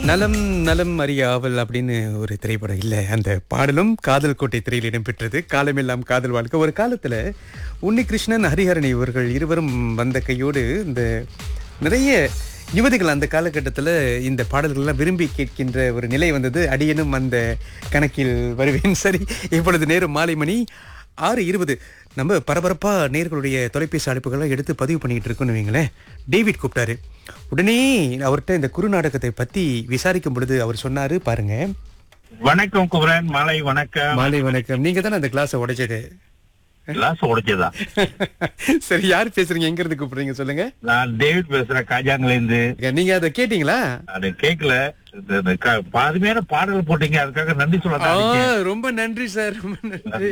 நலம் நலம் அறிய ஆவல் அப்படின்னு ஒரு திரைப்படம் இல்லை அந்த பாடலும் காதல் கோட்டை திரையில் இடம்பெற்றது காலமெல்லாம் காதல் வாழ்க்கை ஒரு காலத்துல உன்னிகிருஷ்ணன் ஹரிஹரன் இவர்கள் இருவரும் வந்த கையோடு இந்த நிறைய யுவதிகள் அந்த காலகட்டத்தில் இந்த பாடல்கள்லாம் விரும்பி கேட்கின்ற ஒரு நிலை வந்தது அடியனும் அந்த கணக்கில் வருவேன் சரி இப்பொழுது நேரம் மாலை மணி ஆறு இருபது நம்ம பரபரப்பா நேர்களுடைய தொலைபேசி அழைப்புகளை எடுத்து பதிவு பண்ணிட்டு இருக்கோம்னு வைங்களேன் டேவிட் கூப்பிட்டாரு உடனே அவர்கிட்ட இந்த குறுநாடகத்தை பத்தி விசாரிக்கும் பொழுது அவர் சொன்னாரு பாருங்க வணக்கம் குமரன் மாலை வணக்கம் மாலை வணக்கம் நீங்க தானே அந்த கிளாஸை உடைச்சது கிளாஸ் உடைச்சதா சரி யார் பேசுறீங்க எங்க இருந்து கூப்பிடுறீங்க சொல்லுங்க நான் டேவிட் பேசுறேன் காஜாங்கல இருந்து நீங்க அதை கேட்டீங்களா அது கேக்கல இந்த- இந்த க- பாதுமையான பாடல் போட்டீங்க அதுக்காக நன்றி ஆ, சொல்ல ரொம்ப நன்றி சார் ரொம்ப நன்றி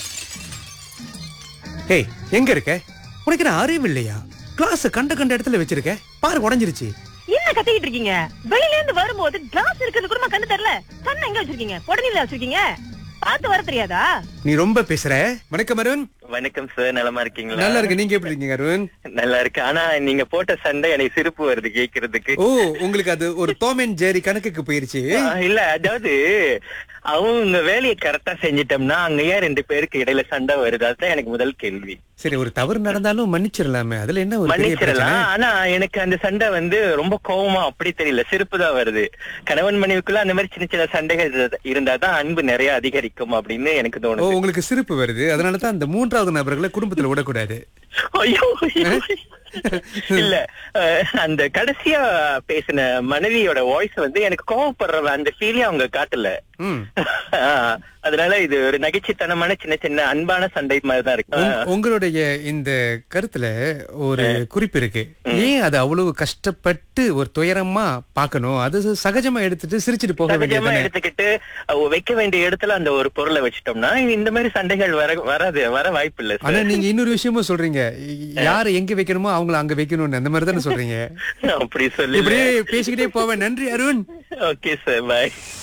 ஏய் எங்க இருக்க உனக்கு நான் அறிவு இல்லையா கிளாஸ் கண்ட கண்ட இடத்துல வச்சிருக்க பாரு உடைஞ்சிருச்சு என்ன கத்திக்கிட்டு இருக்கீங்க வெளியில இருந்து வரும்போது கிளாஸ் இருக்கிறது கூட கண்ணு தெரியல கண்ணு எங்க வச்சிருக்கீங்க உடனே வச்சிருக்கீங்க பார்த்து வர தெரியாதா நீ ரொம்ப பேசுற வணக்கம் அருண் வணக்கம் சார் நலமா இருக்கீங்களா நல்லா இருக்கு நீங்க எப்படி இருக்கீங்க அருண் நல்லா இருக்கு ஆனா நீங்க போட்ட சண்டை எனக்கு சிரிப்பு வருது கேக்குறதுக்கு ஓ உங்களுக்கு அது ஒரு டாம் அண்ட் ஜெரி கணக்குக்கு போயிருச்சு ஆ, இல்ல அதாவது அவங்க வேலையை கரெக்டா செஞ்சிட்டோம்னா அங்க ஏன் ரெண்டு பேருக்கு இடையில சண்டை வருது அதுதான் எனக்கு முதல் கேள்வி சரி ஒரு தவறு நடந்தாலும் மன்னிச்சிடலாமே அதுல என்ன ஒரு பெரிய பிரச்சனை மன்னிச்சிடலாம் ஆனா எனக்கு அந்த சண்டை வந்து ரொம்ப கோவமா அப்படி தெரியல சிரிப்பு தான் வருது கணவன் மனைவிக்குள்ள அந்த மாதிரி சின்ன சின்ன சண்டைகள் இருந்தாதான் அன்பு நிறைய அதிகரிக்கும் அப்படின்னு எனக்கு ஓ தோணுது உங்களுக்கு சிரிப்பு வருது அதனால தான் அந்த மூன்றாவது நபர்களை குடும்பத்துல விடக்கூடாது ஐயோ ஐயோ. இல்ல அஹ், அந்த கடைசியா பேசின மனைவியோட வாய்ஸ் வந்து எனக்கு கோவப்படுற அந்த ஃபீலே அவங்க காட்டல ம் ஆஹ், அதனால இது ஒரு நகைச்சுத்தனமான சின்ன சின்ன அன்பான சண்டை மாதிரி தான் இருக்கு உங்- உங்களுடைய இந்த கருத்துல ஒரு குறிப்பு இருக்கு ஏன் அது அவ்வளவு கஷ்டப்பட்டு ஒரு துயரமா பார்க்கணும் அது சகஜமா எடுத்துட்டு சிரிச்சிட்டு போக சகஜமா வேண்டியது எடுத்துக்கிட்டு அஹ், வைக்க வேண்டிய இடத்துல அந்த ஒரு பொருளை வச்சிட்டோம்னா இந்த மாதிரி சண்டைகள் வர வராது வர வாய்ப்பு இல்ல ஆனா சார் நீங்க இன்னொரு விஷயமும் சொல்றீங்க யாரை எங்க வைக்கணுமோ அவங்கள அங்க வைக்கணும்னு அந்த மாதிரி தானே சொல்றீங்க அப்படி சொல்லி இப்படியே பேசிக்கிட்டே போவேன் நன்றி அருண் ஓகே சார் பாய்